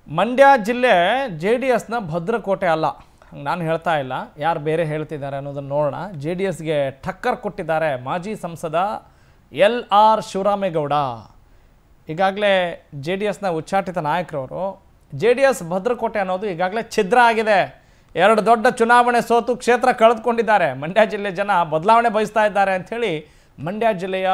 ಮಂಡ್ಯ ಜಿಲ್ಲೆ J D ಎಸ್ನ ಭದ್ರಕೋಟೆ ಅಲ್ಲ ಹಂಗೆ ನಾನು ಹೇಳ್ತಾ ಇಲ್ಲ ಯಾರು ಬೇರೆ ಹೇಳ್ತಿದ್ದಾರೆ ಅನ್ನೋದನ್ನು ನೋಡೋಣ ಜೆ ಡಿ ಎಸ್ಗೆ ಟಕ್ಕರ್ ಕೊಟ್ಟಿದ್ದಾರೆ ಮಾಜಿ ಸಂಸದ ಎಲ್ ಆರ್ ಶಿವರಾಮೇಗೌಡ ಈಗಾಗಲೇ ಜೆ ಡಿ ಎಸ್ನ ಉಚ್ಚಾಟಿತ ನಾಯಕರವರು ಜೆ ಡಿ ಎಸ್ ಭದ್ರಕೋಟೆ ಅನ್ನೋದು ಈಗಾಗಲೇ ಛಿದ್ರ ಆಗಿದೆ ಎರಡು ದೊಡ್ಡ ಚುನಾವಣೆ ಸೋತು ಕ್ಷೇತ್ರ ಕಳೆದುಕೊಂಡಿದ್ದಾರೆ ಮಂಡ್ಯ ಜಿಲ್ಲೆ ಜನ ಬದಲಾವಣೆ ಬಯಸ್ತಾ ಇದ್ದಾರೆ ಅಂಥೇಳಿ ಮಂಡ್ಯ ಜಿಲ್ಲೆಯ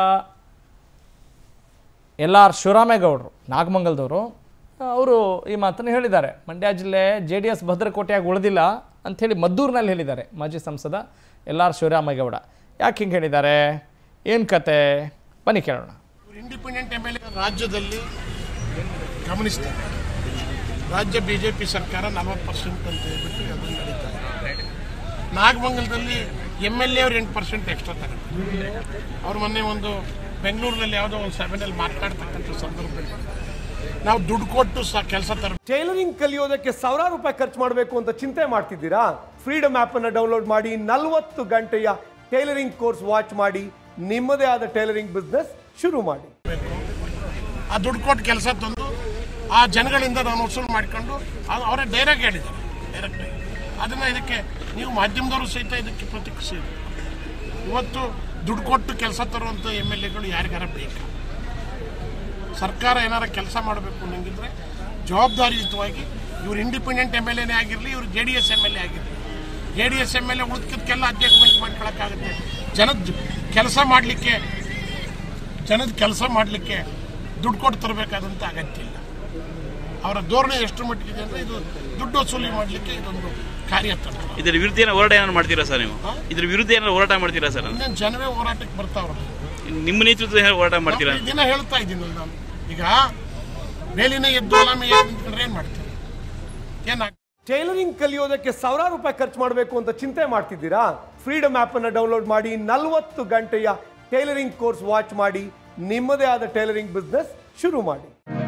ಎಲ್ ಆರ್ ಶಿವರಾಮೇಗೌಡರು ನಾಗಮಂಗಲದವರು ಅವರು ಈ ಮಾತನ್ನು ಹೇಳಿದ್ದಾರೆ ಮಂಡ್ಯ ಜಿಲ್ಲೆ ಜೆ ಡಿ ಎಸ್ ಭದ್ರಕೋಟೆಯಾಗಿ ಉಳಿದಿಲ್ಲ ಅಂಥೇಳಿ ಮದ್ದೂರಿನಲ್ಲಿ ಹೇಳಿದ್ದಾರೆ ಮಾಜಿ ಸಂಸದ ಎಲ್ ಆರ್ ಶಿವರಾಮೇಗೌಡ ಯಾಕೆ ಹಿಂಗೆ ಹೇಳಿದ್ದಾರೆ ಏನು ಕತೆ ಬನ್ನಿ ಕೇಳೋಣ ಇಂಡಿಪೆಂಡೆಂಟ್ ಎಮ್ ಎಲ್ ಎ ರಾಜ್ಯದಲ್ಲಿ ಗಮನಿಸ್ತಾರೆ ರಾಜ್ಯ ಬಿ ಜೆ ಪಿ ಸರ್ಕಾರ ನಲವತ್ತು ಪರ್ಸೆಂಟ್ ಅಂತ ಹೇಳ್ಬಿಟ್ಟು ಅದು ನಡೀತಾ ಇದೆ ನಾಗಮಂಗಲದಲ್ಲಿ ಎಮ್ ಎಲ್ ಎ ಅವ್ರು ಎಂಟು ಪರ್ಸೆಂಟ್ ಎಕ್ಸ್ಟ್ರಾ ತಗೊಂಡು ಅವ್ರು ಮೊನ್ನೆ ಒಂದು ಬೆಂಗಳೂರಿನಲ್ಲಿ ಯಾವುದೋ ಒಂದು ಸಭೆಯಲ್ಲಿ ಮಾತನಾಡ್ತಕ್ಕಂಥ ಸಂದರ್ಭದಲ್ಲಿ ನಾವು ದುಡ್ಡು ಕೊಟ್ಟು ಸಹ ಕೆಲಸ ತರ ಟೈಲರಿಂಗ್ ಕಲಿಯೋದಕ್ಕೆ ಸಾವಿರಾರು ರೂಪಾಯಿ ಖರ್ಚು ಮಾಡಬೇಕು ಅಂತ ಚಿಂತೆ ಮಾಡ್ತಿದ್ದೀರಾ ಫ್ರೀಡಮ್ ಆಪ್ ಅನ್ನು ಡೌನ್ಲೋಡ್ ಮಾಡಿ ನಲವತ್ತು ಗಂಟೆಯ ಟೈಲರಿಂಗ್ ಕೋರ್ಸ್ ವಾಚ್ ಮಾಡಿ ನಿಮ್ಮದೇ ಆದ ಟೈಲರಿಂಗ್ ಬಿಸ್ನೆಸ್ ಶುರು ಮಾಡಿ ಆ ದುಡ್ಡು ಕೊಟ್ಟು ಕೆಲಸ ತಂದು ಆ ಜನಗಳಿಂದ ನಾನು ವಸೂಲು ಮಾಡ್ಕೊಂಡು ಅದು ಅವರೇ ಡೈರೆಕ್ಟ್ ಹೇಳಿದ್ದಾರೆ ಡೈರೆಕ್ಟ್ ಅದನ್ನು ಇದಕ್ಕೆ ನೀವು ಮಾಧ್ಯಮದವರು ಸಹಿತ ಇದಕ್ಕೆ ಪ್ರತಿಕ್ರಿಯಿಸಿದ್ರು ಇವತ್ತು ದುಡ್ಡು ಕೊಟ್ಟು ಕೆಲಸ ತರುವಂಥ ಎಮ್ ಎಲ್ ಎಗಳು ಯಾರಿಗಾರ ಬೇಕು ಸರ್ಕಾರ ಏನಾರ ಕೆಲಸ ಮಾಡಬೇಕು ಅನ್ನಂಗಿದ್ರೆ ಜವಾಬ್ದಾರಿಯುತವಾಗಿ ಇವ್ರು ಇಂಡಿಪೆಂಡೆಂಟ್ ಎಮ್ ಎಲ್ ಎನೇ ಆಗಿರಲಿ ಇವ್ರು J D S M L A ಆಗಿರಲಿ J D S M L A ಉಳಿದಕ್ಕೆಲ್ಲ ಅಡ್ಜಸ್ಟ್ಮೆಂಟ್ ಮಾಡ್ಕೊಳಕ್ಕಾಗುತ್ತೆ ಜನದ ಕೆಲಸ ಮಾಡಲಿಕ್ಕೆ ಜನದ ಕೆಲಸ ಮಾಡಲಿಕ್ಕೆ ದುಡ್ಡು ಕೊಟ್ಟು ತರಬೇಕಾದಂಥ ಅಗತ್ಯ ಇಲ್ಲ ಅವರ ಧೋರಣೆ ಎಷ್ಟು ಮಟ್ಟಿಗಿದೆ ಅಂದರೆ ಇದು ದುಡ್ಡು ವಸೂಲಿ ಮಾಡಲಿಕ್ಕೆ ಇದೊಂದು ಕಾರ್ಯತಂತ್ರ ಇದ್ರ ವಿರುದ್ಧ ಏನೋ ಹೋರಾಟ ಏನಾದ್ರು ಮಾಡ್ತೀರಾ ಸರ್ ನೀವು ಇದ್ರ ವಿರುದ್ಧ ಏನಾದ್ರು ಹೋರಾಟ ಮಾಡ್ತೀರಾ ಸರ್ ಇನ್ನೇನು ಜನವೇ ಹೋರಾಟಕ್ಕೆ ಬರ್ತಾವ್ರ ನಿಮ್ಮ ನೇತೃತ್ವದ ಏನಾದ್ರು ಹೋರಾಟ ಮಾಡ್ತೀರಾ ದಿನ ಹೇಳ್ತಾ ಇದ್ದೀನಲ್ಲ ನಾನು ಈಗ ಮೇಲಿನ ಎದ್ದು ಅಲಾಮೆ ಎದ್ದು ನಿಂತ್ಕೊಂಡ್ರೆ ಏನು ಮಾಡ್ತೀವಿ ಏನಾಗ ಟೈಲರಿಂಗ್ ಕಲಿಯೋದಕ್ಕೆ ಸಾವಿರಾರು ರೂಪಾಯಿ ಖರ್ಚು ಮಾಡಬೇಕು ಅಂತ ಚಿಂತೆ ಮಾಡ್ತಿದ್ದೀರಾ ಫ್ರೀಡಮ್ ಆಪ್ ಅನ್ನು ಡೌನ್ಲೋಡ್ ಮಾಡಿ ನಲವತ್ತು ಗಂಟೆಯ ಟೈಲರಿಂಗ್ ಕೋರ್ಸ್ ವಾಚ್ ಮಾಡಿ ನಿಮ್ಮದೇ ಆದ ಟೈಲರಿಂಗ್ ಬಿಸ್ನೆಸ್ ಶುರು ಮಾಡಿ